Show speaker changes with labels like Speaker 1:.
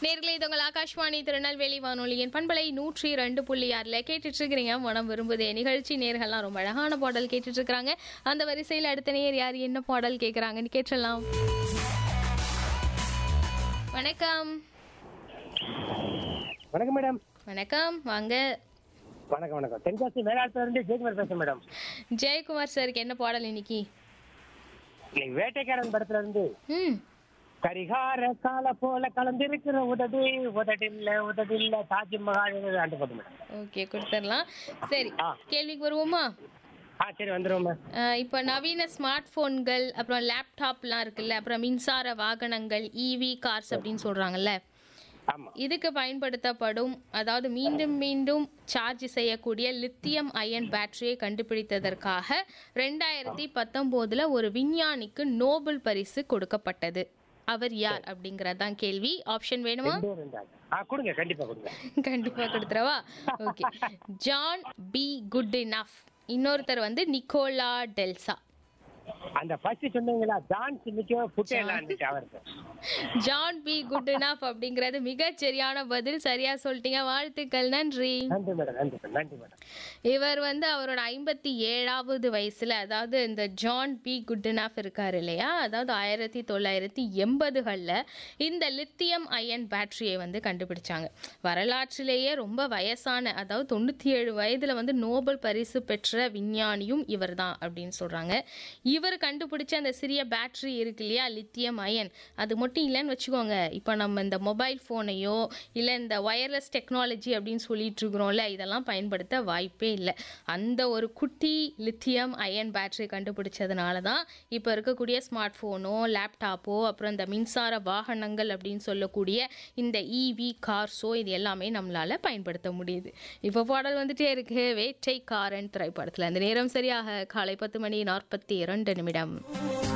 Speaker 1: நேர்களே இது உங்கள் ஆகாஷ்வாணி திருநெல்வேலி வானொலியின் பண்பலை நூற்றி ரெண்டு புள்ளி ஆறில் கேட்டுட்டு இருக்கிறீங்க மனம் விரும்புதே நிகழ்ச்சி நேர்கள்லாம் ரொம்ப அழகான பாடல் கேட்டுட்டு இருக்கிறாங்க அந்த வரிசையில் அடுத்த நேர் யார் என்ன பாடல் கேட்குறாங்கன்னு கேட்டுடலாம் வணக்கம்
Speaker 2: வணக்கம் மேடம்
Speaker 1: வணக்கம் வாங்க
Speaker 2: வணக்கம் வணக்கம் தென்காசி மேலாளத்துல இருந்து ஜெயக்குமார் பேசுறேன் மேடம்
Speaker 1: ஜெயக்குமார் சாருக்கு என்ன பாடல் இன்னைக்கு
Speaker 2: இன்னைக்கு வேட்டைக்காரன் படத்துல இருந்து
Speaker 1: ம்
Speaker 2: கரிகார கால போல கலந்திருக்கிற உதடு உதடில்ல உதடில்ல தாஜ்மஹால் ஆண்டு போட்டு மேடம்
Speaker 1: ஓகே கொடுத்துடலாம் சரி
Speaker 2: ஆ.
Speaker 1: கேள்விக்கு வருவோமா
Speaker 2: ஆ சரி வந்துருவோம் மேம்
Speaker 1: அஹ் இப்போ நவீன ஸ்மார்ட் போன்கள் அப்புறம் லேப்டாப்லாம் இருக்குல்ல அப்புறம் மின்சார வாகனங்கள் இவி கார்ஸ் அப்படின்னு சொல்றாங்கல்ல
Speaker 2: ஆமா
Speaker 1: இதுக்கு பயன்படுத்தப்படும் அதாவது மீண்டும் மீண்டும் சார்ஜ் செய்யக்கூடிய லித்தியம் அயன் பேட்டரியை கண்டுபிடித்ததற்காக ரெண்டாயிரத்தி பத்தொம்போதுல ஒரு விஞ்ஞானிக்கு நோபல் பரிசு கொடுக்கப்பட்டது அவர் யார் அப்படிங்கறதான் கேள்வி ஆப்ஷன் வேணுமா
Speaker 2: ரெண்டே ரெண்டு ஆ கொடுங்க கண்டிப்பா கொடுங்க
Speaker 1: கண்டிப்பா கொடுத்துறவா okay John be good enough இன்னொருத்தர் வந்து நிக்கோலா டெல்சா
Speaker 2: அந்த ஃபர்ஸ்ட் சொன்னீங்களா டான்ஸ் இன்னைக்கு புட்டையெல்லாம் இருந்துச்சு அவருக்கு
Speaker 1: ஜான் பி குட் இனஃப் அப்படிங்கிறது மிகச் சரியான பதில் சரியா சொல்லிட்டீங்க வாழ்த்துக்கள் நன்றி
Speaker 2: நன்றி மேடம் நன்றி மேடம் நன்றி மேடம்
Speaker 1: இவர் வந்து அவரோட ஐம்பத்தி ஏழாவது வயசுல அதாவது இந்த ஜான் பி குட்னாஃப் இருக்காரு இல்லையா அதாவது ஆயிரத்தி தொள்ளாயிரத்தி எண்பதுகளில் இந்த லித்தியம் அயன் பேட்டரியை வந்து கண்டுபிடிச்சாங்க வரலாற்றிலேயே ரொம்ப வயசான அதாவது தொண்ணூற்றி ஏழு வயதில் வந்து நோபல் பரிசு பெற்ற விஞ்ஞானியும் இவர் தான் அப்படின்னு சொல்கிறாங்க இவர் கண்டுபிடிச்ச அந்த சிறிய பேட்டரி இருக்கு இல்லையா லித்தியம் அயன் அது மட்டும் இல்லைன்னு வச்சுக்கோங்க இப்போ நம்ம இந்த மொபைல் ஃபோனையோ இல்லை இந்த ஒயர்லெஸ் டெக்னாலஜி அப்படின்னு சொல்லிட்டு இருக்கிறோம்ல இதெல்லாம் பயன்படுத்த வாய்ப்பே இல்லை அந்த ஒரு குட்டி லித்தியம் அயன் பேட்டரி கண்டுபிடிச்சதுனால தான் இப்போ இருக்கக்கூடிய ஸ்மார்ட் ஃபோனோ லேப்டாப்போ அப்புறம் இந்த மின்சார வாகனங்கள் அப்படின்னு சொல்லக்கூடிய இந்த இவி கார்ஸோ இது எல்லாமே நம்மளால பயன்படுத்த முடியுது இப்போ பாடல் வந்துட்டே இருக்கு வேட்டை காரன் திரைப்படத்தில் அந்த நேரம் சரியாக காலை பத்து மணி நாற்பத்தி இரண்டு நிமிடம்